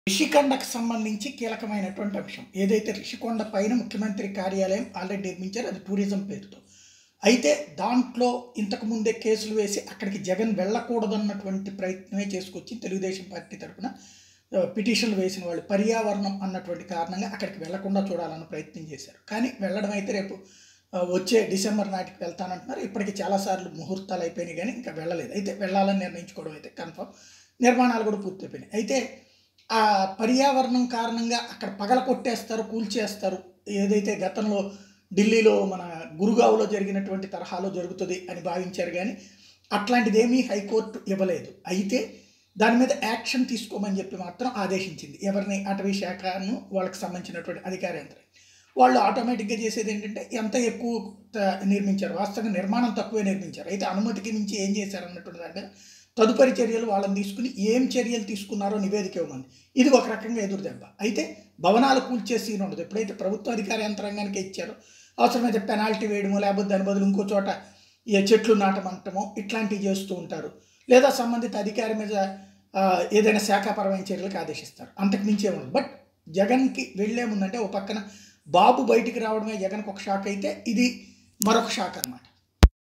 రిషికొండకు సంబంధించి కీలకమైనటువంటి అంశం ఏదైతే రిషికొండ పైన ముఖ్యమంత్రి కార్యాలయం ఆల్రెడీ నిర్మించారు అది టూరిజం పేరుతో అయితే దాంట్లో ఇంతకు ముందే కేసులు వేసి అక్కడికి జగన్ వెళ్ళకూడదన్నటువంటి ప్రయత్నమే చేసుకొచ్చి తెలుగుదేశం పార్టీ తరఫున పిటిషన్లు వేసిన వాళ్ళు పర్యావరణం అన్నటువంటి కారణంగా అక్కడికి వెళ్లకుండా చూడాలన్న ప్రయత్నం చేశారు కానీ వెళ్ళడం అయితే రేపు ఆ, వచ్చే డిసెంబర్ నాటికి వెళ్తానంటున్నారు ఇప్పటికి చాలాసార్లు ముహూర్తాలు అయిపోయినాయి కానీ ఇంకా వెళ్ళలేదు అయితే వెళ్ళాలని నిర్ణయించుకోవడం అయితే కన్ఫర్మ్ నిర్మాణాలు కూడా పూర్తయిపోయినాయి అయితే ఆ పర్యావరణం కారణంగా అక్కడ పగల కొట్టేస్తారు కూల్చేస్తారు ఏదైతే గతంలో ఢిల్లీలో మన గురుగావ్లో జరిగినటువంటి తరహాలో జరుగుతుంది అని భావించారు కానీ అట్లాంటిదేమీ హైకోర్టు ఇవ్వలేదు అయితే దాని మీద యాక్షన్ తీసుకోమని చెప్పి మాత్రం ఆదేశించింది ఎవరిని అటవీ శాఖను వాళ్ళకి సంబంధించినటువంటి అధికార యంత్రం వాళ్ళు ఆటోమేటిక్గా చేసేది ఏంటంటే ఎంత ఎక్కువ త- నిర్మించారు వాస్తవంగా నిర్మాణం తక్కువే నిర్మించారు అయితే అనుమతికి మించి ఏం చేశారు అన్నటువంటి దాని మీద తదుపరి చర్యలు వాళ్ళని తీసుకుని ఏం చర్యలు తీసుకున్నారో నివేదిక ఇవ్వమంది ఇది ఒక రకంగా ఎదురు దెబ్బ అయితే భవనాలు కూల్చేసి సీన్ ఉండదు ఎప్పుడైతే ప్రభుత్వ అధికార యంత్రాంగానికి ఇచ్చారో అవసరమైతే పెనాల్టీ వేయడమో లేకపోతే దాని బదులు ఇంకో చోట ఈ చెట్లు నాటమంటమో ఇట్లాంటివి చేస్తూ ఉంటారు లేదా సంబంధిత అధికారి మీద ఆ, ఏదైనా శాఖాపరమైన చర్యలకు ఆదేశిస్తారు అంతకు మించి ఏముండదు బట్ జగన్కి వెళ్ళే ముందంటే ఓ పక్కన బాబు బయటికి రావడమే జగన్కి ఒక షాక్ అయితే ఇది మరొక షాక్ అన్నమాట